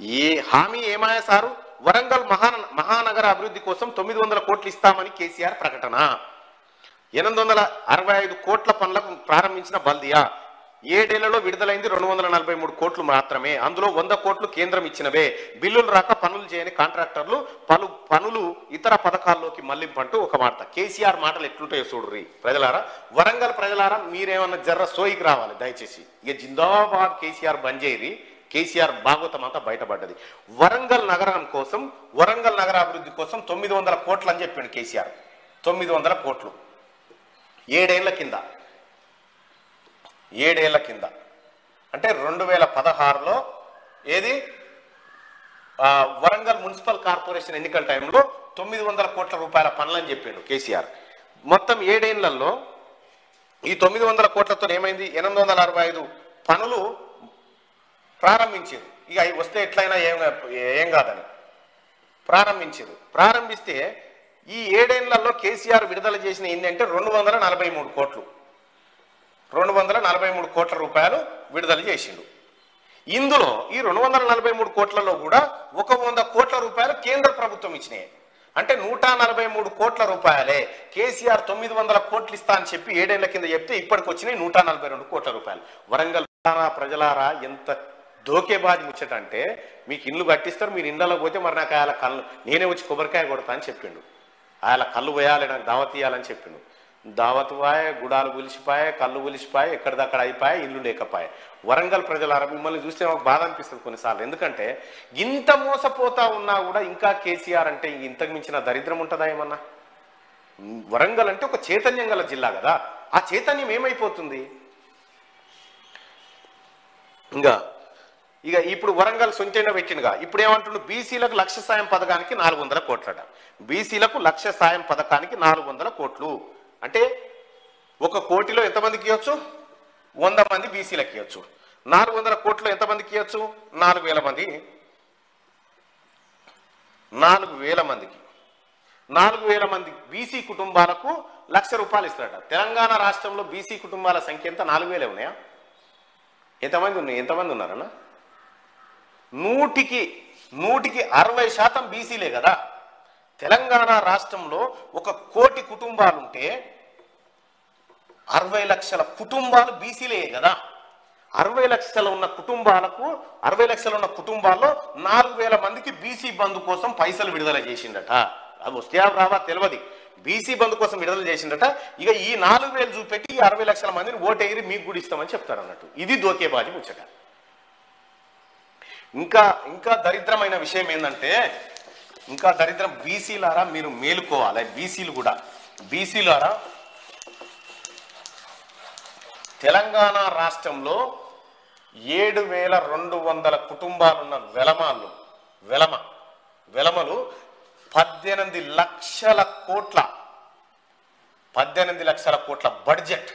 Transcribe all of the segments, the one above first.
ఏ హామీ ఏమాయా సారు వరంగల్ మహా మహానగర అభివృద్ధి కోసం తొమ్మిది వందల కోట్లు ఇస్తామని కేసీఆర్ ప్రకటన ఎనిమిది వందల అరవై ఐదు కోట్ల పనులకు ప్రారంభించిన బల్దియా ఏడేళ్లలో విడుదలైంది రెండు వందల నలభై మూడు కోట్లు మాత్రమే అందులో వంద కోట్లు కేంద్రం ఇచ్చినవే బిల్లులు రాక పనులు చేయని కాంట్రాక్టర్లు పలు పనులు ఇతర పథకాల్లోకి మళ్లింపంటూ ఒక మాట కేసీఆర్ మాటలు ఎట్లుంటాయో చూడుర్రి ప్రజలారా వరంగల్ ప్రజలారా మీరేమన్నా జర్ర సోయికి రావాలి దయచేసి ఇక జిందాబాద్ కేసీఆర్ బంద్ చేయరి కేసీఆర్ భాగవతం అంతా బయటపడ్డది వరంగల్ నగరం కోసం వరంగల్ నగర అభివృద్ధి కోసం తొమ్మిది వందల కోట్లు అని చెప్పిండు కేసీఆర్ తొమ్మిది వందల కోట్లు ఏడేళ్ల కింద ఏడేళ్ల కింద అంటే రెండు వేల పదహారులో ఏది ఆ, వరంగల్ మున్సిపల్ కార్పొరేషన్ ఎన్నికల టైంలో తొమ్మిది వందల కోట్ల రూపాయల పనులని చెప్పిండు కేసీఆర్ మొత్తం ఏడేళ్లలో ఈ తొమ్మిది వందల కోట్లతో ఏమైంది ఎనిమిది వందల అరవై ఐదు పనులు ప్రారంభించారు ఇక అవి వస్తే ఎట్లయినా ఏం ఏం కాదని ప్రారంభించారు ప్రారంభిస్తే ఈ ఏడేళ్లలో కేసీఆర్ విడుదల చేసిన ఏంటంటే రెండు వందల నలభై మూడు కోట్లు రెండు వందల నలభై మూడు కోట్ల రూపాయలు విడుదల చేసిండు ఇందులో ఈ రెండు వందల నలభై మూడు కోట్లలో కూడా ఒక వంద కోట్ల రూపాయలు కేంద్ర ప్రభుత్వం ఇచ్చినాయి అంటే నూట నలభై మూడు కోట్ల రూపాయలే కేసీఆర్ తొమ్మిది వందల కోట్లు ఇస్తా అని చెప్పి ఏడేళ్ల కింద చెప్తే ఇప్పటికి వచ్చినాయి నూట నలభై రెండు కోట్ల రూపాయలు వరంగల్ ప్రజలారా, ప్రజలారా ఎంత దోకేబాజి ముచ్చట అంటే మీకు ఇల్లు కట్టిస్తారు మీరు ఇండ్లలో పోతే మరి నాకు ఆయన కళ్ళు నేనే వచ్చి కొబ్బరికాయ కొడతా అని చెప్పిండు ఆయన కళ్ళు పోయాలి నాకు దావత్ ఇయ్యాలని చెప్పిండు దావత్ పాయ గుడాలు గులిసిపాయ కళ్ళు గులిసిపాయ ఎక్కడిదక్కడ అయిపోయాయి ఇల్లు లేకపోయాయి వరంగల్ ప్రజలారా మిమ్మల్ని చూస్తే మాకు బాధ అనిపిస్తుంది కొన్నిసార్లు ఎందుకంటే ఇంత మోసపోతా ఉన్నా కూడా ఇంకా కేసీఆర్ అంటే ఇంతకు మించిన దరిద్రం ఉంటుందా ఏమన్నా వరంగల్ అంటే ఒక చైతన్యం గల జిల్లా కదా ఆ చైతన్యం ఏమైపోతుంది ఇంకా ఇక ఇప్పుడు వరంగల్ సొంతంగా పెట్టినగా ఇప్పుడు ఏమంటుండు బీసీలకు లక్ష సాయం పథకానికి నాలుగు వందల కోట్లట బీసీలకు లక్ష సాయం పథకానికి నాలుగు వందల కోట్లు అంటే ఒక కోటిలో ఎంతమందికి ఇవ్వచ్చు వంద మంది బీసీలకు ఇవ్వచ్చు నాలుగు వందల కోట్లు ఎంతమందికి ఇవ్వచ్చు నాలుగు వేల మంది నాలుగు వేల మందికి నాలుగు వేల మంది బీసీ కుటుంబాలకు లక్ష రూపాయలు ఇస్తారట తెలంగాణ రాష్ట్రంలో బీసీ కుటుంబాల సంఖ్య ఎంత నాలుగు వేలే ఉన్నాయా ఎంతమంది ఉన్నాయి ఎంతమంది ఉన్నారన్నా నూటికి నూటికి అరవై శాతం బీసీలే కదా తెలంగాణ రాష్ట్రంలో ఒక కోటి కుటుంబాలుంటే అరవై లక్షల కుటుంబాలు బీసీలే కదా అరవై లక్షల ఉన్న కుటుంబాలకు అరవై లక్షల ఉన్న కుటుంబాల్లో నాలుగు వేల మందికి బీసీ బంధు కోసం పైసలు విడుదల చేసిండట అవి వస్తాయా రావా తెలియదు బీసీ బంధు కోసం విడుదల చేసిండట ఇక ఈ నాలుగు వేలు చూపెట్టి ఈ అరవై లక్షల మందిని ఓటేరి మీకు కూడా ఇస్తామని చెప్తారు అన్నట్టు ఇది దోకేబాజీ ముచ్చట ఇంకా ఇంకా దరిద్రమైన విషయం ఏంటంటే ఇంకా దరిద్రం బీసీలారా మీరు మేలుకోవాలి బీసీలు కూడా బీసీలారా తెలంగాణ రాష్ట్రంలో ఏడు వేల రెండు వందల కుటుంబాలున్న వెలమాళ్ళు వెలమ వెలమలు పద్దెనిమిది లక్షల కోట్ల పద్దెనిమిది లక్షల కోట్ల బడ్జెట్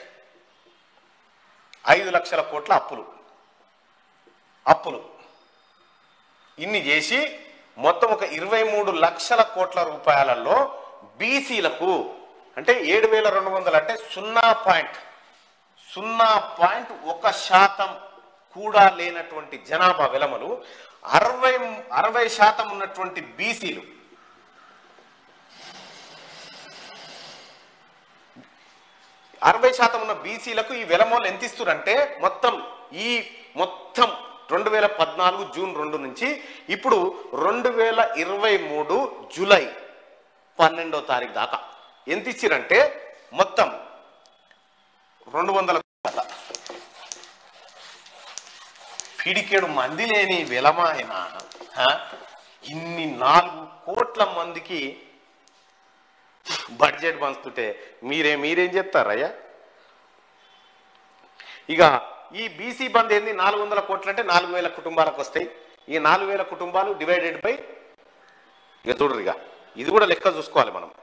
ఐదు లక్షల కోట్ల అప్పులు అప్పులు ఇన్ని చేసి మొత్తం ఒక ఇరవై మూడు లక్షల కోట్ల రూపాయలలో బీసీలకు అంటే ఏడు వేల రెండు వందలు అంటే సున్నా పాయింట్ సున్నా పాయింట్ ఒక శాతం కూడా లేనటువంటి జనాభా విలమలు అరవై అరవై శాతం ఉన్నటువంటి బీసీలు అరవై శాతం ఉన్న బీసీలకు ఈ వెలమోలు ఎంత ఇస్తురంటే మొత్తం ఈ మొత్తం రెండు వేల పద్నాలుగు జూన్ రెండు నుంచి ఇప్పుడు రెండు వేల ఇరవై మూడు జూలై పన్నెండో తారీఖు దాకా ఎంత ఇచ్చిరంటే మొత్తం రెండు వందల కోట్ల. పిడికెడు మంది లేని వెలమాయన హ? ఇన్ని నాలుగు కోట్ల మందికి బడ్జెట్ పంచుతుంటే మీరే మీరేం చెప్తారయ్యా ఇక ఈ బీసీ బంద్ ఏంది నాలుగు వందల కోట్లు అంటే నాలుగు వేల కుటుంబాలకు వస్తాయి ఈ నాలుగు వేల కుటుంబాలు డివైడెడ్ బై ఇక చూడరు ఇక ఇది కూడా లెక్క చూసుకోవాలి మనం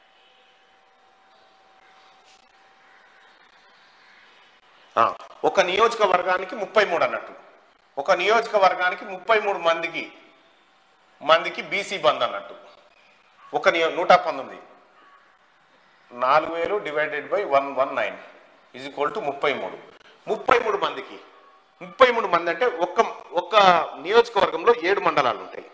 ఆ, ఒక నియోజకవర్గానికి ముప్పై మూడు అన్నట్టు ఒక నియోజకవర్గానికి ముప్పై మూడు మందికి మందికి బీసీ బంద్ అన్నట్టు ఒక నియో నూట పంతొమ్మిది నాలుగు వేలు divided by one one nine is equal to ముప్పై మూడు ముప్పై మూడు మందికి ముప్పై మూడు మంది అంటే ఒక్క ఒక్క నియోజకవర్గంలో ఏడు మండలాలు ఉంటాయి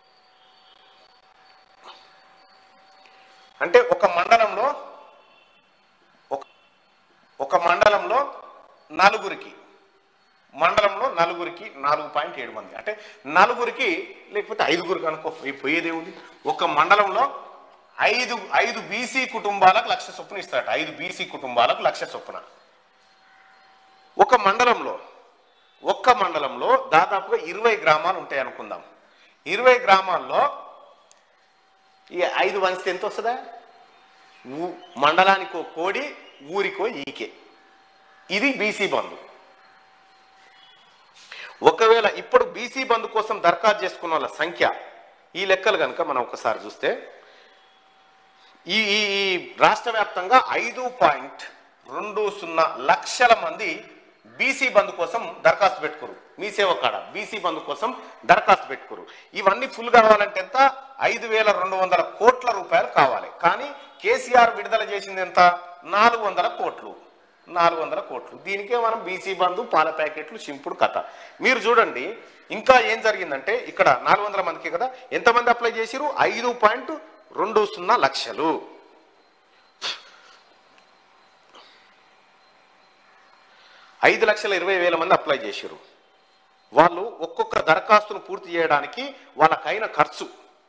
అంటే ఒక మండలంలో ఒక ఒక మండలంలో నలుగురికి మండలంలో నలుగురికి నాలుగు పాయింట్ ఏడు మంది అంటే నలుగురికి లేకపోతే ఐదుగురికి అనుకో ఈ పోయేదే ఉంది ఒక మండలంలో ఐదు ఐదు బీసీ కుటుంబాలకు లక్ష చొప్పున ఇస్తారట ఐదు బీసీ కుటుంబాలకు లక్ష చొప్పున ఒక మండలంలో ఒక్క మండలంలో దాదాపుగా ఇరవై గ్రామాలు ఉంటాయి అనుకుందాం ఇరవై గ్రామాల్లో ఈ ఐదు వంచితే ఎంత వస్తుందా ఊ- మండలానికో కోడి ఊరికో ఈకే ఇది బీసీ బంధు ఒకవేళ ఇప్పుడు బీసీ బంధు కోసం దరఖాస్తు చేసుకున్న వాళ్ళ సంఖ్య ఈ లెక్కలు కనుక మనం ఒకసారి చూస్తే ఈ ఈ ఈ రాష్ట్ర వ్యాప్తంగా ఐదు పాయింట్ రెండు సున్నా లక్షల మంది బీసీ బంధు కోసం దరఖాస్తు పెట్టుకోరు మీ సేవ కాడ బీసీ బంధు కోసం దరఖాస్తు పెట్టుకోరు ఇవన్నీ ఫుల్ కావాలంటే ఎంత ఐదు వేల రెండు వందల కోట్ల రూపాయలు కావాలి కానీ కేసీఆర్ విడుదల చేసింది ఎంత నాలుగు వందల కోట్లు నాలుగు వందల కోట్లు దీనికే మనం బీసీ బంధు పాల ప్యాకెట్లు సింపుడు కథ మీరు చూడండి ఇంకా ఏం జరిగిందంటే ఇక్కడ నాలుగు వందల మందికి కదా ఎంతమంది అప్లై చేసిరు ఐదు పాయింట్ రెండు సున్నా లక్షలు ఐదు లక్షల ఇరవై వేల మంది అప్లై చేశారు వాళ్ళు ఒక్కొక్క దరఖాస్తును పూర్తి చేయడానికి వాళ్ళకైన ఖర్చు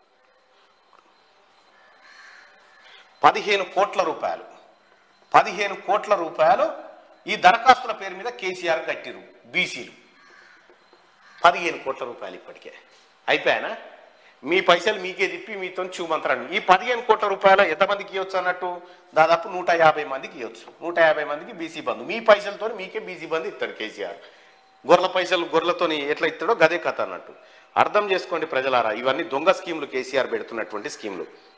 పదిహేను కోట్ల రూపాయలు పదిహేను కోట్ల రూపాయలు ఈ దరఖాస్తుల పేరు మీద కేసీఆర్ కట్టిరు బీసీలు పదిహేను కోట్ల రూపాయలు ఇప్పటికే అయిపోయానా మీ పైసలు మీకే తిప్పి మీతో చూమంతరండి ఈ పదిహేను కోట్ల రూపాయలు ఎంతమందికి ఇవ్వచ్చు అన్నట్టు దాదాపు నూట యాభై మందికి ఇవ్వచ్చు నూట యాభై మందికి బీసీ బంధు మీ పైసలతో మీకే బీసీ బంధు ఇస్తాడు కేసీఆర్ గొర్రెల పైసలు గొర్రెలతోని ఎట్లా ఇస్తాడో గదే కథ అన్నట్టు అర్థం చేసుకోండి ప్రజలారా ఇవన్నీ దొంగ స్కీములు కేసీఆర్ పెడుతున్నటువంటి స్కీములు